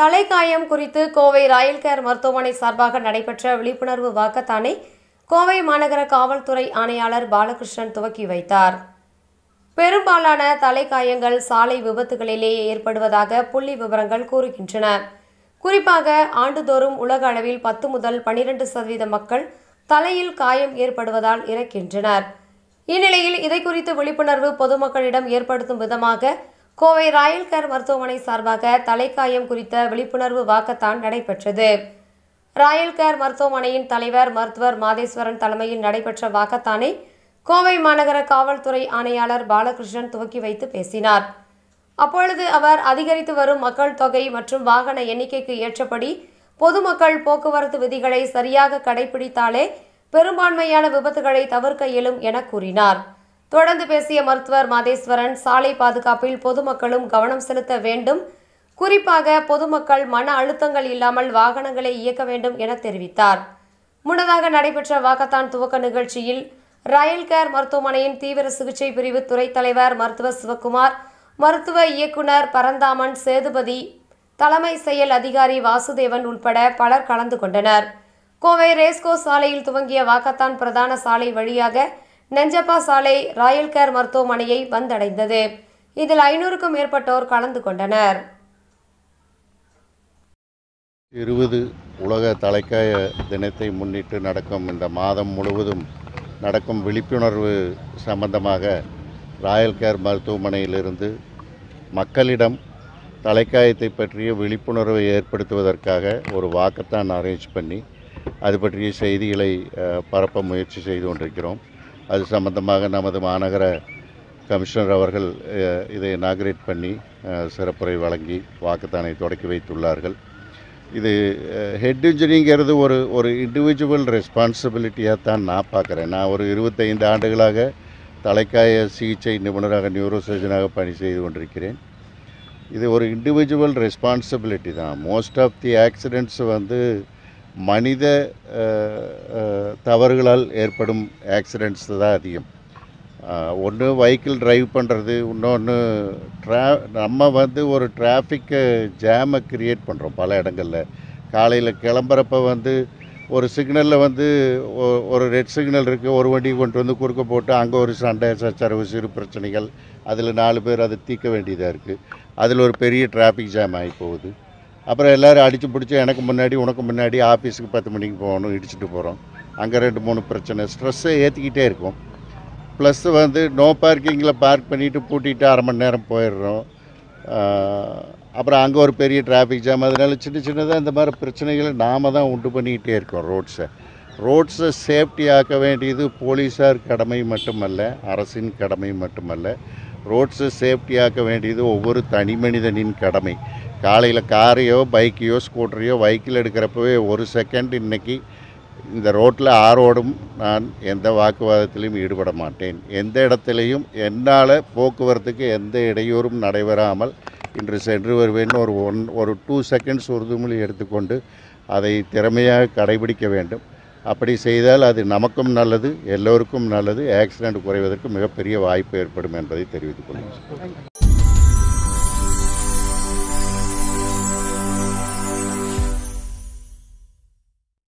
தலைக்காயம் குறித்து Kovai Royal care மருத்துவமனை சார்பாக நடைபெற்ற விழிப்புணர்வு வாக்கத்தானை கோவை மாநகர காவல்துறை ஆணையாளர் பாலகிருஷ்ணன் துவக்கி வைத்தார் பெரும்பாலான தலைக்காயங்கள் சாலை விபத்துகளிலேயே ஏற்படுவதாக புள்ளி விவரங்கள் கூறுகின்றன குறிப்பாக ஆண்டுதோறும் உலக அளவில் பத்து முதல் பனிரெண்டு சதவீத மக்கள் தலையில் காயம் ஏற்படுவதால் இறக்கின்றனர் இந்நிலையில் இதை குறித்து விழிப்புணர்வு பொதுமக்களிடம் ஏற்படுத்தும் விதமாக கோவை ராயல் கேர் மருத்துவமனை சார்பாக தலைக்காயம் குறித்த விழிப்புணர்வு வாக்கத்தான் நடைபெற்றது ராயல் கேர் மருத்துவமனையின் தலைவர் மருத்துவர் மாதேஸ்வரன் தலைமையில் நடைபெற்ற வாக்கத்தானை கோவை மாநகர காவல்துறை ஆணையாளர் பாலகிருஷ்ணன் துவக்கி வைத்து பேசினார் அப்பொழுது அவர் அதிகரித்து வரும் மக்கள் தொகை மற்றும் வாகன எண்ணிக்கைக்கு ஏற்றபடி பொதுமக்கள் போக்குவரத்து விதிகளை சரியாக கடைபிடித்தாலே பெரும்பான்மையான விபத்துகளை தவிர்க்க இயலும் என கூறினார் தொடர்ந்து பேசிய மருத்துவர் மாதேஸ்வரன் சாலை பாதுகாப்பில் பொதுமக்களும் கவனம் செலுத்த வேண்டும் குறிப்பாக பொதுமக்கள் மன அழுத்தங்கள் இல்லாமல் வாகனங்களை இயக்க வேண்டும் என தெரிவித்தார் முன்னதாக நடைபெற்ற வாக்கத்தான் துவக்க நிகழ்ச்சியில் ராயல் கேர் மருத்துவமனையின் தீவிர சிகிச்சை பிரிவு துறை தலைவர் மருத்துவர் சிவக்குமார் மருத்துவ இயக்குனர் பரந்தாமன் சேதுபதி தலைமை செயல் அதிகாரி வாசுதேவன் உட்பட பலர் கலந்து கொண்டனர் கோவை ரேஸ்கோ சாலையில் துவங்கிய வாக்கத்தான் பிரதான சாலை வழியாக நெஞ்சப்பா சாலை ராயல் கேர் மருத்துவமனையை வந்தடைந்தது இதில் ஐநூறுக்கும் மேற்பட்டோர் கலந்து கொண்டனர் இருபது உலக தலைக்காய தினத்தை முன்னிட்டு நடக்கும் இந்த மாதம் முழுவதும் நடக்கும் விழிப்புணர்வு சம்பந்தமாக ராயல் கேர் மருத்துவமனையிலிருந்து மக்களிடம் தலைக்காயத்தை பற்றிய விழிப்புணர்வை ஏற்படுத்துவதற்காக ஒரு வாக்கத்தான் அரேஞ்ச் பண்ணி அது பற்றிய செய்திகளை அஹ், பரப்ப முயற்சி செய்து கொண்டிருக்கிறோம் அது சம்பந்தமாக நமது மாநகர கமிஷனர் அவர்கள் அஹ், இதை இனாகிரேட் பண்ணி அஹ், சிறப்புரை வழங்கி வாக்குத்தானை தொடக்கி வைத்துள்ளார்கள் இது ஹெட் இன்ஜுரிங்கிறது ஒரு ஒரு இண்டிவிஜுவல் ரெஸ்பான்சிபிலிட்டியாக தான் நான் பார்க்குறேன் நான் ஒரு இருபத்தைந்து ஆண்டுகளாக தலைக்காய சிகிச்சை நிபுணராக நியூரோ சர்ஜனாக பணி செய்து கொண்டிருக்கிறேன் இது ஒரு இண்டிவிஜுவல் ரெஸ்பான்சிபிலிட்டி தான் மோஸ்ட் ஆஃப் தி ஆக்சிடெண்ட்ஸ் வந்து மனித அஹ், அஹ், தவறுகளால் ஏற்படும் ஆக்சிடெண்ட்ஸ் தான் அதிகம் ஒன்று வெஹிக்கிள் டிரைவ் பண்ணுறது இன்னொன்று ட்ரா நம்ம வந்து ஒரு டிராஃபிக்கை ஜாமை கிரியேட் பண்ணுறோம் பல இடங்களில் காலையில் கிளம்புறப்ப வந்து ஒரு சிக்னலில் வந்து ஒ- ஒரு ரெட் சிக்னல் இருக்குது ஒரு வண்டி கொண்டு வந்து குறுக்க போட்டு அங்கே ஒரு சண்டை சச்சரவு சிறு பிரச்சனைகள் அதில் நாலு பேர் அதை தீர்க்க வேண்டியதாக இருக்குது அதில் ஒரு பெரிய டிராஃபிக் ஜாம் ஆகி போகுது அப்புறம் எல்லோரும் அடித்து பிடிச்சி எனக்கு முன்னாடி உனக்கு முன்னாடி ஆஃபீஸுக்கு பத்து மணிக்கு போகணும் இடிச்சிட்டு போகிறோம் அங்கே ரெண்டு மூணு பிரச்சனை ஸ்ட்ரெஸ்ஸை ஏற்றிக்கிட்டே இருக்கும் ப்ளஸ் வந்து நோ பார்க்கிங்கில் பார்க் பண்ணிவிட்டு பூட்டிட்டு அரை மணி நேரம் போயிடுறோம் ஆஹ் அப்புறம் அங்கே ஒரு பெரிய டிராஃபிக் ஜாம் அதனால சின்ன சின்னதாக இந்த மாதிரி பிரச்சனைகளை நாம் தான் உண்டு பண்ணிக்கிட்டே இருக்கோம் ரோட்ஸை ரோட்ஸை சேஃப்டி ஆக்க வேண்டியது போலீஸார் கடமை மட்டுமல்ல அரசின் கடமை மட்டுமல்ல ரோட்ஸை சேஃப்டி ஆக்க வேண்டியது ஒவ்வொரு தனி மனிதனின் கடமை காலையில் காரையோ பைக்கையோ ஸ்கூட்டரையோ வெஹிக்கிள் எடுக்கிறப்பவே ஒரு செகண்ட் இன்னைக்கு இந்த ரோட்டில் ஆரோடும் நான் எந்த வாக்குவாதத்திலையும் ஈடுபட மாட்டேன் எந்த இடத்துலையும் என்னால் போக்குவரத்துக்கு எந்த இடையூறும் நடைபெறாமல் இன்று சென்று வருவேன் ஒரு ஒன் ஒரு டூ செகண்ட்ஸ் உறுதிமொழி எடுத்துக்கொண்டு அதை திறமையாக கடைபிடிக்க வேண்டும் அப்படி செய்தால் அது நமக்கும் நல்லது எல்லோருக்கும் நல்லது ஆக்சிடெண்ட் குறைவதற்கு மிகப்பெரிய வாய்ப்பு ஏற்படும் என்பதை தெரிவித்துக் கொள்கிறேன்